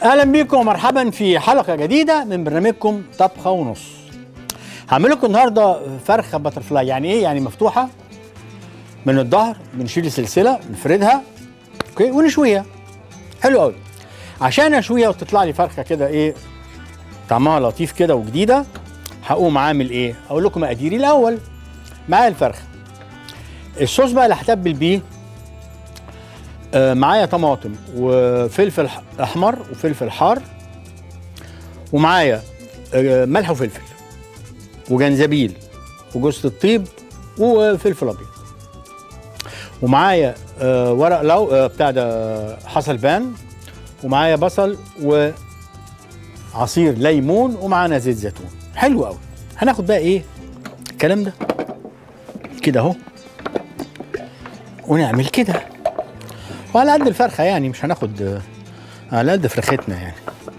اهلا بيكم ومرحبا في حلقه جديده من برنامجكم طبخه ونص هعمل لكم النهارده فرخه باترفلاي يعني ايه يعني مفتوحه من الظهر بنشيل السلسله نفردها اوكي ونشويها حلو قوي عشان اشويها وتطلع لي فرخه كده ايه طعمها لطيف كده وجديده هقوم عامل ايه اقول لكم مقاديري الاول معايا الفرخه الصوص بقى اللي هتبل بيه آه، معايا طماطم وفلفل ح- احمر وفلفل حار ومعايا آه، ملح وفلفل وجنزبيل وجوز الطيب وفلفل ابيض ومعايا آه، ورق لو آه، بتاع ده حصل بان ومعايا بصل وعصير ليمون ومعانا زيت زيتون حلو قوي هناخد بقى ايه الكلام ده كده اهو ونعمل كده وعلى قد الفرخه يعني مش هناخد آه، على قد فرختنا يعني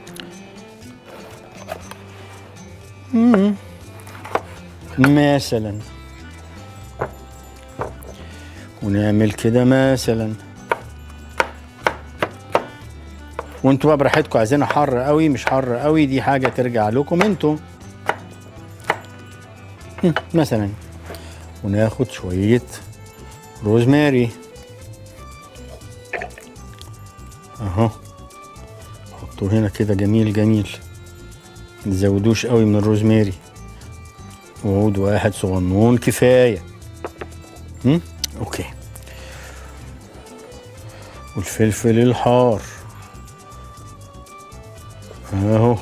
مم. مثلا ونعمل كده مثلا وانتوا بقى براحتكم عايزينها حر قوي مش حر قوي دي حاجه ترجع لكم انتوا مم، مثلا وناخد شويه روزماري اهو حطوه هنا كده جميل جميل متزودوش قوي من الروزماري وعود واحد صغنون كفايه هم؟ اوكي والفلفل الحار اهو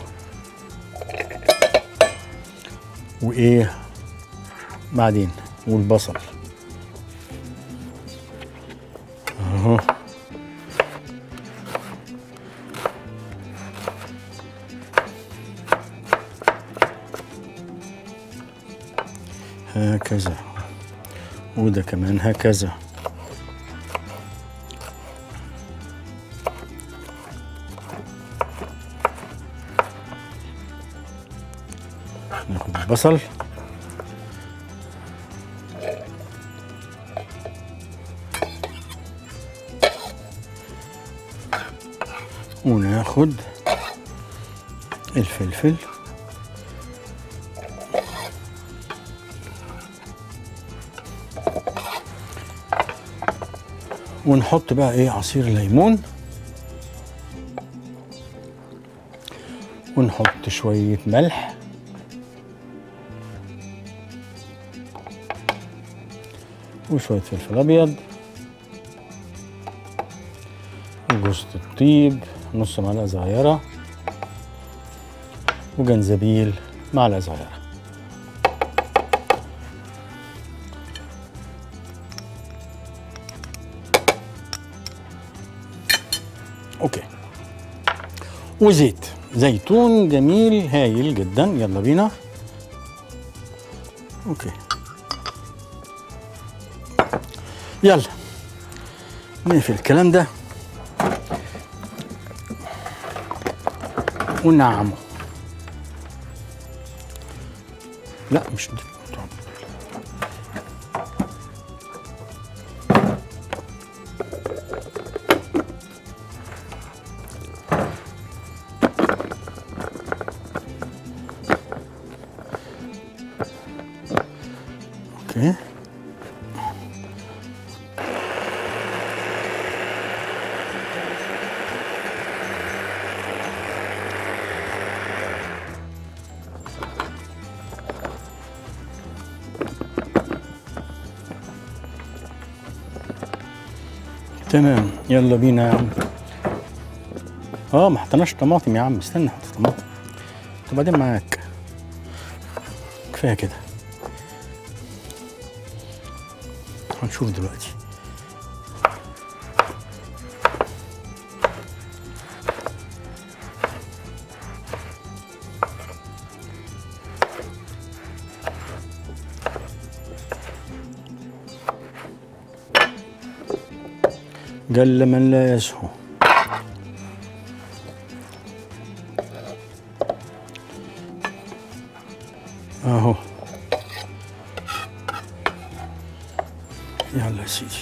وايه بعدين والبصل اهو هكذا وده كمان هكذا ناخد البصل وناخد الفلفل ونحط بقى ايه عصير ليمون ونحط شوية ملح وشوية فلفل أبيض وجوز الطيب نص معلقة صغيرة وجنزبيل معلقة صغيرة اوكي وزيت زيتون جميل هايل جدا يلا بينا اوكي يلا نقفل الكلام ده ونعمه لا مش دي اوكي تمام يلا بينا يا عم اه ما حطيناش طماطم يا عم استنى نحط طماطم طب بعدين معاك كفايه كده هنشوف دلوقتي جل من لا يسهو اهو يلا يا سيدي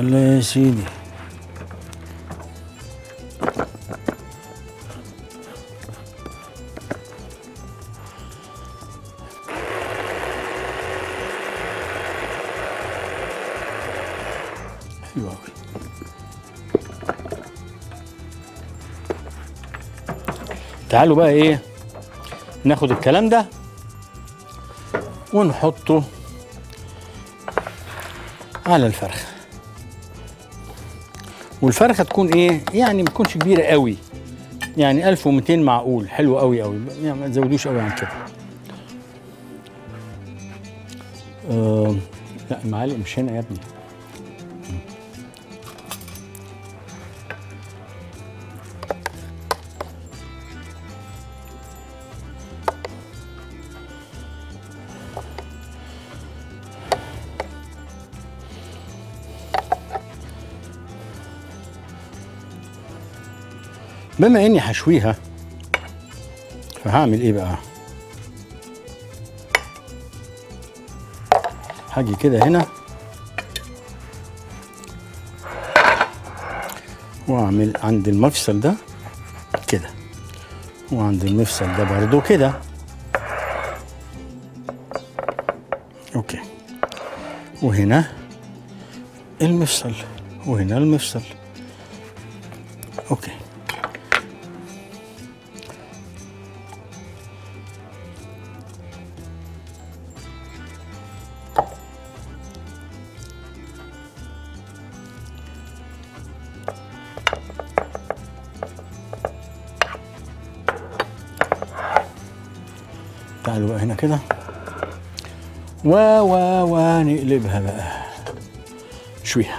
يلا يا سيدي حلو أوي تعالوا بقى ايه ناخد الكلام ده ونحطه على الفرخه والفرخه تكون ايه يعني ما تكونش كبيره قوي يعني 1200 معقول حلو قوي قوي يعني ما تزودوش قوي عن كده آه لا المعالق مش هنا يا ابني بما اني هشويها فهعمل ايه بقى هاجي كده هنا واعمل عند المفصل ده كده وعند المفصل ده برضو كده اوكي وهنا المفصل وهنا المفصل اوكي تعالوا بقى هنا كده و و و نقلبها بقى شويها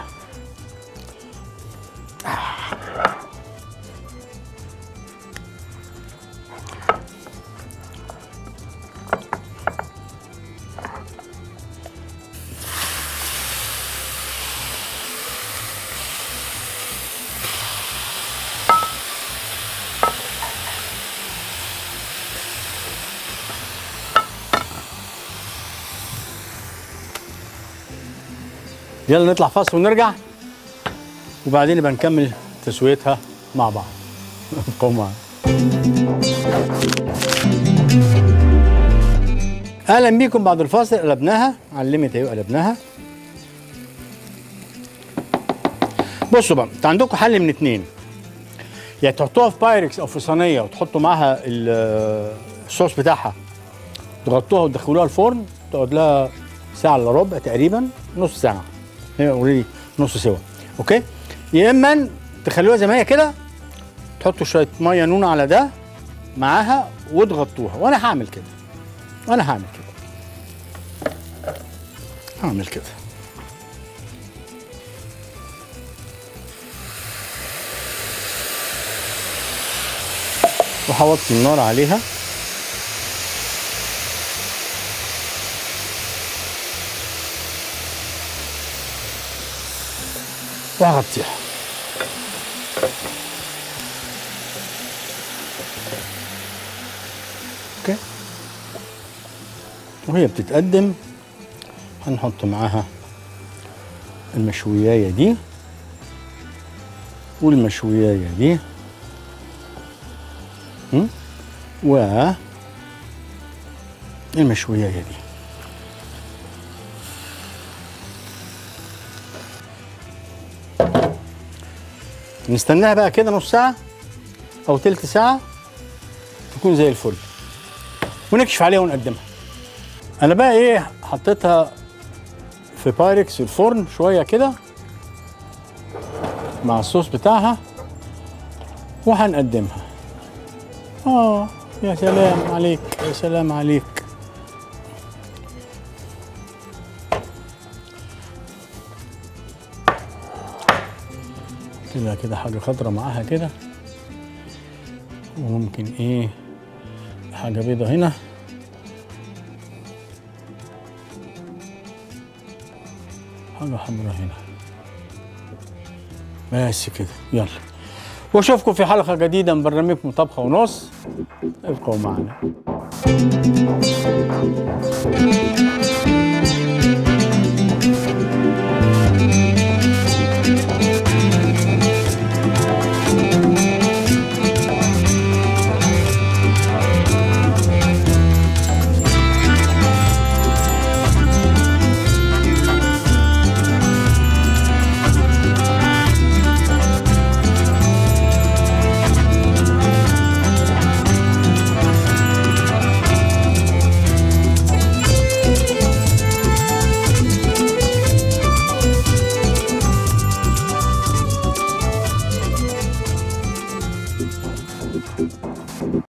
يلا نطلع فاصل ونرجع وبعدين نبقى نكمل تسويتها مع بعض ابقوا معنا اهلا بيكم بعد الفاصل قلبناها علمت اهي قلبناها بصوا بقى انت عندكم حل من اتنين يا تحطوها في بايركس او في صينيه وتحطوا معاها ال- الصوص بتاعها تغطوها وتدخلوها الفرن تقعد لها ساعه الا ربع تقريبا نص ساعه هي اوريدي نص سوا اوكي يا اما تخلوها زي ما هي كده تحطوا شويه ميه نونه على ده معاها وتغطوها وانا هعمل كده وانا هعمل كده هعمل كده وهوطي النار عليها وهغطيها اوكي وهي بتتقدم هنحط معاها المشويايه دي والمشويايه دي م? و المشويايه دي نستناها بقى كده نص ساعة أو تلت ساعة تكون زي الفل ونكشف عليها ونقدمها أنا بقى إيه حطيتها في بايركس في الفرن شوية كده مع الصوص بتاعها وهنقدمها آه يا سلام عليك يا سلام عليك كده كده حاجة خضرة معاها كده وممكن ايه حاجة بيضة هنا حاجة حمراء هنا بس كده يلا واشوفكم في حلقة جديدة من برنامجكم طبخة ونص ابقوا معنا